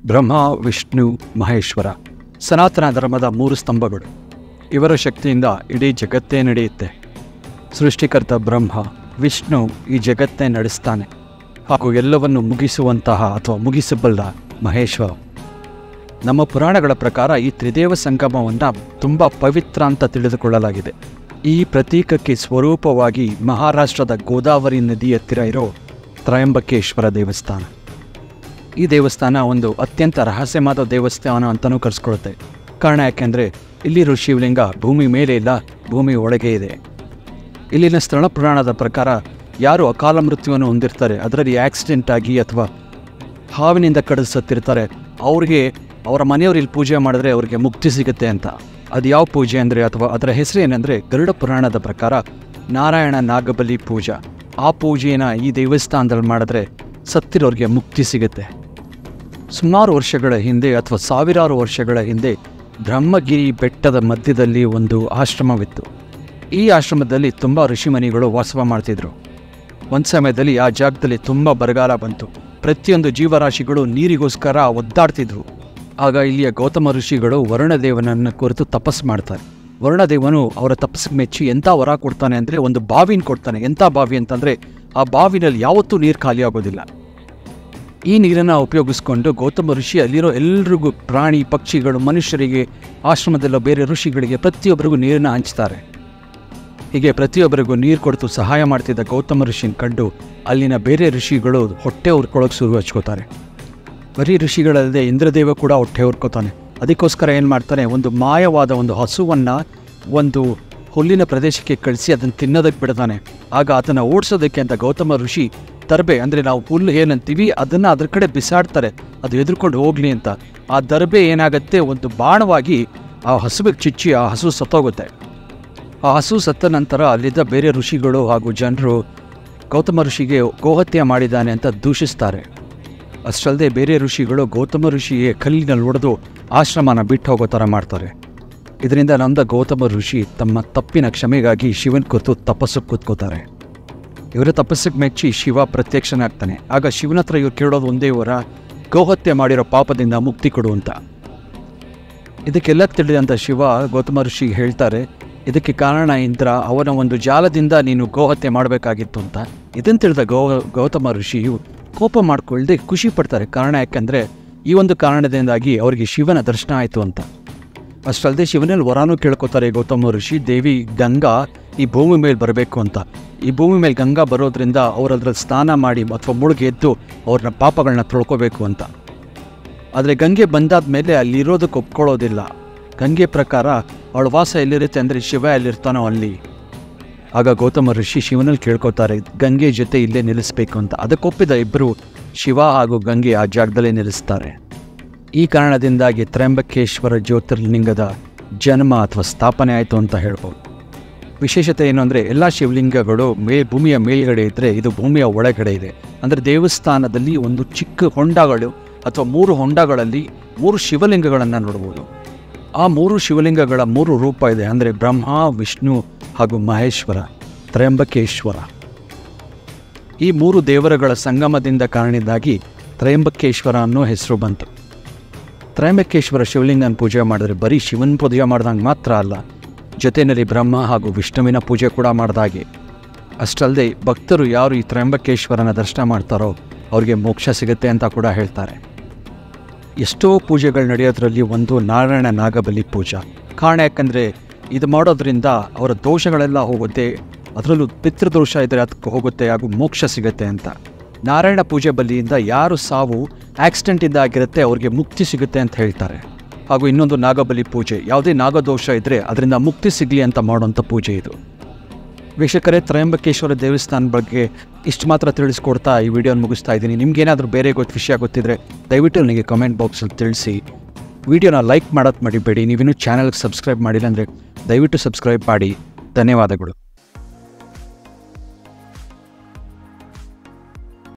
ಬ್ರಹ್ಮ ವಿಷ್ಣು ಮಹೇಶ್ವರ ಸನಾತನ ಧರ್ಮದ ಮೂರು ಸ್ತಂಭಗಳು ಇವರ ಶಕ್ತಿಯಿಂದ ಇಡೀ ಜಗತ್ತೇ ನಡೆಯುತ್ತೆ ಸೃಷ್ಟಿಕರ್ತ ಬ್ರಹ್ಮ ವಿಷ್ಣು ಈ ಜಗತ್ತೇ ನಡೆಸ್ತಾನೆ ಹಾಗೂ ಎಲ್ಲವನ್ನು ಮುಗಿಸುವಂತಹ ಅಥವಾ ಮುಗಿಸಬಲ್ಲ ಮಹೇಶ್ವರ ನಮ್ಮ ಪುರಾಣಗಳ ಪ್ರಕಾರ ಈ ತ್ರಿದೇವ ಸಂಗಮವನ್ನು ತುಂಬ ಪವಿತ್ರ ಅಂತ ತಿಳಿದುಕೊಳ್ಳಲಾಗಿದೆ ಈ ಪ್ರತೀಕಕ್ಕೆ ಸ್ವರೂಪವಾಗಿ ಮಹಾರಾಷ್ಟ್ರದ ಗೋದಾವರಿ ನದಿ ಹತ್ತಿರ ಇರೋ ತ್ರಯಂಬಕೇಶ್ವರ ದೇವಸ್ಥಾನ ಈ ದೇವಸ್ಥಾನ ಒಂದು ಅತ್ಯಂತ ರಹಸ್ಯವಾದ ದೇವಸ್ಥಾನ ಅಂತಲೂ ಕರೆಸ್ಕೊಳುತ್ತೆ ಕಾರಣ ಯಾಕೆಂದರೆ ಇಲ್ಲಿರೋ ಶಿವಲಿಂಗ ಭೂಮಿ ಮೇಲೆ ಇಲ್ಲ ಭೂಮಿ ಒಳಗೆ ಇದೆ ಇಲ್ಲಿನ ಸ್ಥಳ ಪುರಾಣದ ಪ್ರಕಾರ ಯಾರು ಅಕಾಲ ಮೃತ್ಯುವನ್ನು ಹೊಂದಿರ್ತಾರೆ ಅದರಲ್ಲಿ ಆಕ್ಸಿಡೆಂಟ್ ಆಗಿ ಅಥವಾ ಹಾವಿನಿಂದ ಕಡಿದು ಸತ್ತಿರ್ತಾರೆ ಅವ್ರಿಗೆ ಅವರ ಮನೆಯವ್ರು ಇಲ್ಲಿ ಪೂಜೆ ಮಾಡಿದ್ರೆ ಅವ್ರಿಗೆ ಮುಕ್ತಿ ಸಿಗುತ್ತೆ ಅಂತ ಅದು ಯಾವ ಪೂಜೆ ಅಂದರೆ ಅಥವಾ ಅದರ ಹೆಸರು ಏನಂದರೆ ಗರುಡ ಪುರಾಣದ ಪ್ರಕಾರ ನಾರಾಯಣ ನಾಗಬಲಿ ಪೂಜಾ ಆ ಪೂಜೆನ ಈ ದೇವಸ್ಥಾನದಲ್ಲಿ ಮಾಡಿದ್ರೆ ಸತ್ತಿರೋರಿಗೆ ಮುಕ್ತಿ ಸಿಗುತ್ತೆ ಸುಮಾರು ವರ್ಷಗಳ ಹಿಂದೆ ಅಥವಾ ಸಾವಿರಾರು ವರ್ಷಗಳ ಹಿಂದೆ ಬ್ರಹ್ಮಗಿರಿ ಬೆಟ್ಟದ ಮಧ್ಯದಲ್ಲಿ ಒಂದು ಆಶ್ರಮವಿತ್ತು ಈ ಆಶ್ರಮದಲ್ಲಿ ತುಂಬ ಋಷಿಮನಿಗಳು ವಾಸವ ಮಾಡ್ತಿದ್ರು ಒಂದು ಸಮಯದಲ್ಲಿ ಆ ಜಾಗದಲ್ಲಿ ತುಂಬ ಬರಗಾಲ ಬಂತು ಪ್ರತಿಯೊಂದು ಜೀವರಾಶಿಗಳು ನೀರಿಗೋಸ್ಕರ ಒದ್ದಾಡ್ತಿದ್ರು ಆಗ ಇಲ್ಲಿಯ ಗೌತಮ ಋಷಿಗಳು ವರುಣದೇವನನ್ನು ಕುರಿತು ತಪಸ್ಸು ಮಾಡ್ತಾರೆ ವರುಣದೇವನು ಅವರ ತಪಸ್ಸಿಗೆ ಮೆಚ್ಚಿ ಎಂಥ ವರ ಕೊಡ್ತಾನೆ ಅಂದರೆ ಒಂದು ಬಾವಿನ ಕೊಡ್ತಾನೆ ಎಂಥ ಬಾವಿ ಅಂತಂದರೆ ಆ ಬಾವಿನಲ್ಲಿ ಯಾವತ್ತೂ ನೀರು ಖಾಲಿ ಆಗೋದಿಲ್ಲ ಈ ನೀರನ್ನು ಉಪಯೋಗಿಸ್ಕೊಂಡು ಗೌತಮ ಋಷಿ ಅಲ್ಲಿರೋ ಎಲ್ರಿಗೂ ಪ್ರಾಣಿ ಪಕ್ಷಿಗಳು ಮನುಷ್ಯರಿಗೆ ಆಶ್ರಮದಲ್ಲಿರೋ ಬೇರೆ ಋಷಿಗಳಿಗೆ ಪ್ರತಿಯೊಬ್ಬರಿಗೂ ನೀರನ್ನು ಹಂಚ್ತಾರೆ ಹೀಗೆ ಪ್ರತಿಯೊಬ್ಬರಿಗೂ ನೀರು ಕೊಡ್ತು ಸಹಾಯ ಮಾಡ್ತಿದ್ದ ಗೌತಮ ಋಷಿನ ಕಂಡು ಅಲ್ಲಿನ ಬೇರೆ ಋಷಿಗಳು ಹೊಟ್ಟೆ ಹುರ್ಕೊಳ್ಳೋಕೆ ಶುರು ಹಚ್ಕೋತಾರೆ ಬರೀ ಋಷಿಗಳಲ್ಲದೆ ಇಂದ್ರದೇವ ಕೂಡ ಹೊಟ್ಟೆ ಹುರ್ಕೋತಾನೆ ಅದಕ್ಕೋಸ್ಕರ ಏನು ಮಾಡ್ತಾನೆ ಒಂದು ಮಾಯವಾದ ಒಂದು ಹಸುವನ್ನು ಒಂದು ಹುಲ್ಲಿನ ಪ್ರದೇಶಕ್ಕೆ ಕಳಿಸಿ ಅದನ್ನು ತಿನ್ನೋದಕ್ಕೆ ಬಿಡ್ತಾನೆ ಆಗ ಅದನ್ನು ಓಡಿಸೋದಕ್ಕೆ ಅಂತ ಗೌತಮ ಋಷಿ ದರ್ಬೆ ಅಂದರೆ ನಾವು ಹುಲ್ಲು ಏನಂತೀವಿ ಅದನ್ನು ಅದ್ರ ಕಡೆ ಬಿಸಾಡ್ತಾರೆ ಅದು ಎದುರ್ಕೊಂಡು ಹೋಗ್ಲಿ ಅಂತ ಆ ದರ್ಬೆ ಏನಾಗುತ್ತೆ ಒಂದು ಬಾಣವಾಗಿ ಆ ಹಸುವಿಗೆ ಚಿಚ್ಚಿ ಆ ಹಸು ಸತ್ತೋಗುತ್ತೆ ಆ ಹಸು ಸತ್ತ ನಂತರ ಅಲ್ಲಿದ್ದ ಬೇರೆ ಋಷಿಗಳು ಹಾಗೂ ಜನರು ಗೌತಮ ಋಷಿಗೆ ಗೋಹತ್ಯೆ ಮಾಡಿದ್ದಾನೆ ಅಂತ ದೂಷಿಸ್ತಾರೆ ಅಷ್ಟಲ್ಲದೆ ಬೇರೆ ಋಷಿಗಳು ಗೌತಮ ಋಷಿಗೆ ಕಲ್ಲಿನಲ್ಲಿ ಹೊಡೆದು ಆಶ್ರಮನ ಬಿಟ್ಟು ಹೋಗೋ ಥರ ಮಾಡ್ತಾರೆ ಇದರಿಂದ ನೊಂದ ಗೌತಮ ಋಷಿ ತಮ್ಮ ತಪ್ಪಿನ ಕ್ಷಮೆಗಾಗಿ ಶಿವನ್ ಕುರಿತು ತಪಸ್ಸು ಕೂತ್ಕೋತಾರೆ ಇವರ ತಪಸ್ಸಿಗೆ ಮೆಚ್ಚಿ ಶಿವ ಪ್ರತ್ಯಕ್ಷನಾಗ್ತಾನೆ ಆಗ ಶಿವನ ಹತ್ರ ಇವ್ರು ಕೇಳೋದು ಒಂದೇ ವರ ಗೋಹತ್ಯೆ ಮಾಡಿರೋ ಪಾಪದಿಂದ ಮುಕ್ತಿ ಕೊಡು ಅಂತ ಇದಕ್ಕೆಲ್ಲ ತಿಳಿದಂಥ ಶಿವ ಗೌತಮ ಋಷಿಗೆ ಹೇಳ್ತಾರೆ ಇದಕ್ಕೆ ಕಾರಣ ಇಂದ್ರ ಅವನ ಒಂದು ಜಾಲದಿಂದ ನೀನು ಗೋಹತ್ಯೆ ಮಾಡಬೇಕಾಗಿತ್ತು ಅಂತ ಇದನ್ನು ತಿಳಿದ ಗೋ ಗೌತಮ ಋಷಿಯು ಕೋಪ ಮಾಡ್ಕೊಳ್ದೆ ಖುಷಿ ಪಡ್ತಾರೆ ಕಾರಣ ಯಾಕಂದರೆ ಈ ಒಂದು ಕಾರಣದಿಂದಾಗಿ ಅವರಿಗೆ ಶಿವನ ದರ್ಶನ ಆಯಿತು ಅಂತ ಅಷ್ಟಲ್ಲದೆ ಶಿವನಲ್ಲಿ ವರಾನು ಕೇಳ್ಕೊತಾರೆ ಗೌತಮ ಋಷಿ ದೇವಿ ಗಂಗಾ ಈ ಭೂಮಿ ಮೇಲೆ ಬರಬೇಕು ಅಂತ ಈ ಭೂಮಿ ಮೇಲೆ ಗಂಗಾ ಬರೋದ್ರಿಂದ ಅವ್ರು ಅದ್ರಲ್ಲಿ ಸ್ನಾನ ಮಾಡಿ ಅಥವಾ ಮುಳುಗಿ ಎದ್ದು ಅವ್ರನ್ನ ಪಾಪಗಳನ್ನ ತೊಳ್ಕೊಬೇಕು ಅಂತ ಆದರೆ ಗಂಗೆ ಬಂದಾದ ಮೇಲೆ ಅಲ್ಲಿರೋದಕ್ಕೆ ಒಪ್ಕೊಳ್ಳೋದಿಲ್ಲ ಗಂಗೆ ಪ್ರಕಾರ ಅವಳ ವಾಸ ಎಲ್ಲಿರುತ್ತೆ ಅಂದರೆ ಶಿವ ಎಲ್ಲಿರ್ತಾನೋ ಅಲ್ಲಿ ಆಗ ಗೌತಮ ಋಷಿ ಶಿವನಲ್ಲಿ ಕೇಳ್ಕೊತಾರೆ ಗಂಗೆ ಜೊತೆ ಇಲ್ಲೇ ನಿಲ್ಲಿಸ್ಬೇಕು ಅಂತ ಅದಕ್ಕೊಪ್ಪಿದ ಇಬ್ಬರು ಶಿವ ಹಾಗೂ ಗಂಗೆ ಆ ಜಾಗದಲ್ಲೇ ನಿಲ್ಲಿಸ್ತಾರೆ ಈ ಕಾರಣದಿಂದಾಗಿ ತ್ರ್ಯಂಬಕೇಶ್ವರ ಜ್ಯೋತಿರ್ಲಿಂಗದ ಜನ್ಮ ಅಥವಾ ಸ್ಥಾಪನೆ ಆಯಿತು ಅಂತ ಹೇಳ್ಬೋದು ವಿಶೇಷತೆ ಏನು ಅಂದರೆ ಎಲ್ಲ ಶಿವಲಿಂಗಗಳು ಮೇ ಭೂಮಿಯ ಮೇಲ್ಗಡೆ ಇದ್ದರೆ ಇದು ಭೂಮಿಯ ಒಳಗಡೆ ಇದೆ ಅಂದರೆ ದೇವಸ್ಥಾನದಲ್ಲಿ ಒಂದು ಚಿಕ್ಕ ಹೊಂಡಗಳು ಅಥವಾ ಮೂರು ಹೊಂಡಗಳಲ್ಲಿ ಮೂರು ಶಿವಲಿಂಗಗಳನ್ನು ನೋಡ್ಬೋದು ಆ ಮೂರು ಶಿವಲಿಂಗಗಳ ಮೂರು ರೂಪ ಇದೆ ಅಂದರೆ ಬ್ರಹ್ಮ ವಿಷ್ಣು ಹಾಗೂ ಮಹೇಶ್ವರ ತ್ರಯಂಬಕೇಶ್ವರ ಈ ಮೂರು ದೇವರುಗಳ ಸಂಗಮದಿಂದ ಕಾರಣದಿಂದಾಗಿ ತ್ರಯಂಬಕೇಶ್ವರ ಅನ್ನೋ ಹೆಸರು ಬಂತು ತ್ರಯಂಬಕೇಶ್ವರ ಶಿವಲಿಂಗನ ಪೂಜೆ ಮಾಡಿದ್ರೆ ಬರೀ ಶಿವನ ಪೂಜೆ ಮಾಡ್ದಂಗೆ ಮಾತ್ರ ಅಲ್ಲ ಜೊತೆಯಲ್ಲಿ ಬ್ರಹ್ಮ ಹಾಗೂ ವಿಷ್ಣುವಿನ ಪೂಜೆ ಕೂಡ ಮಾಡ್ದಾಗೆ ಅಷ್ಟಲ್ಲದೆ ಭಕ್ತರು ಯಾರು ಈ ತ್ರಯಂಬಕೇಶ್ವರನ ದರ್ಶನ ಮಾಡ್ತಾರೋ ಅವ್ರಿಗೆ ಮೋಕ್ಷ ಸಿಗುತ್ತೆ ಅಂತ ಕೂಡ ಹೇಳ್ತಾರೆ ಎಷ್ಟೋ ಪೂಜೆಗಳು ನಡೆಯೋದ್ರಲ್ಲಿ ಒಂದು ನಾರಾಯಣ ನಾಗಬಲಿ ಪೂಜಾ ಕಾರಣ ಯಾಕಂದರೆ ಇದು ಮಾಡೋದ್ರಿಂದ ಅವರ ದೋಷಗಳೆಲ್ಲ ಹೋಗುತ್ತೆ ಅದರಲ್ಲೂ ಪಿತೃದೋಷ ಇದ್ದರೆ ಅದಕ್ಕೆ ಹೋಗುತ್ತೆ ಹಾಗೂ ಮೋಕ್ಷ ಸಿಗುತ್ತೆ ಅಂತ ನಾರಾಯಣ ಪೂಜೆ ಬಲಿಯಿಂದ ಯಾರು ಸಾವು ಆಕ್ಸಿಡೆಂಟಿಂದ ಆಗಿರುತ್ತೆ ಅವ್ರಿಗೆ ಮುಕ್ತಿ ಸಿಗುತ್ತೆ ಅಂತ ಹೇಳ್ತಾರೆ ಹಾಗೂ ಇನ್ನೊಂದು ನಾಗಬಲಿ ಪೂಜೆ ಯಾವುದೇ ನಾಗದೋಷ ಇದ್ದರೆ ಅದರಿಂದ ಮುಕ್ತಿ ಸಿಗಲಿ ಅಂತ ಮಾಡುವಂಥ ಪೂಜೆ ಇದು ವೀಕ್ಷಕರೇ ತ್ರಯಂಬಕೇಶ್ವರ ದೇವಸ್ಥಾನ ಬಗ್ಗೆ ಇಷ್ಟು ಮಾತ್ರ ತಿಳಿಸ್ಕೊಡ್ತಾ ಈ ವಿಡಿಯೋನ ಮುಗಿಸ್ತಾ ಇದ್ದೀನಿ ನಿಮ್ಗೇನಾದರೂ ಬೇರೆ ಗೊತ್ತು ವಿಷಯ ಗೊತ್ತಿದ್ರೆ ದಯವಿಟ್ಟು ನನಗೆ ಕಮೆಂಟ್ ಬಾಕ್ಸಲ್ಲಿ ತಿಳಿಸಿ ವಿಡಿಯೋನ ಲೈಕ್ ಮಾಡೋದು ಮಡಿಬೇಡಿ ನೀವಿನ್ನೂ ಚಾನಲ್ಗೆ ಸಬ್ಸ್ಕ್ರೈಬ್ ಮಾಡಿಲ್ಲ ಅಂದರೆ ದಯವಿಟ್ಟು ಸಬ್ಸ್ಕ್ರೈಬ್ ಮಾಡಿ ಧನ್ಯವಾದಗಳು